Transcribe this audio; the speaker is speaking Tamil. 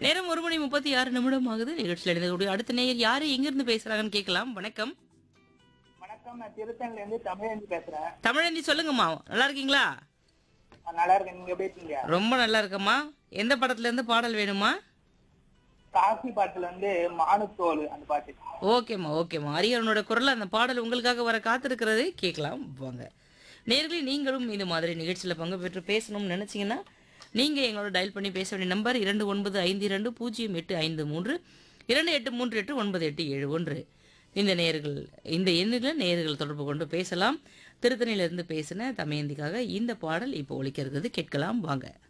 நேரம் ஒரு மணி முப்பத்தி ஆறு நிமிடம் ஆகுது நிகழ்ச்சியில் எழுந்தக்கூடிய அடுத்த நேயர் யாரு எங்கிருந்து பேசுறாங்கன்னு கேட்கலாம் வணக்கம் வணக்கம் நான் திருத்தணில இருந்து தமிழஞ்சி பேசுறேன் தமிழந்தி சொல்லுங்கம்மா நல்லா இருக்கீங்களா நான் நல்லா இருக்கேன் நீங்க எப்படி இருக்கீங்க ரொம்ப நல்லா இருக்கம்மா எந்த படத்துல இருந்து பாடல் வேணுமா காசி பாட்டுல வந்து மானுத்தோல் அந்த பாட்டு ஓகேம்மா ஓகேம்மா அரியவனோட குரல் அந்த பாடல் உங்களுக்காக வர காத்திருக்கிறது கேட்கலாம் வாங்க நேர்களே நீங்களும் இந்த மாதிரி நிகழ்ச்சியில் பங்கு பெற்று பேசணும்னு நினச்சிங்கன்னா நீங்கள் எங்களோட டயல் பண்ணி பேச வேண்டிய நம்பர் இரண்டு ஒன்பது ஐந்து இரண்டு பூஜ்ஜியம் எட்டு ஐந்து மூன்று இரண்டு எட்டு மூன்று எட்டு ஒன்பது எட்டு ஏழு ஒன்று இந்த நேர்கள் இந்த எண்ணில் நேர்கள் தொடர்பு கொண்டு பேசலாம் திருத்தணியிலிருந்து பேசின தமயந்திக்காக இந்த பாடல் இப்போ ஒலிக்கிறது கேட்கலாம் வாங்க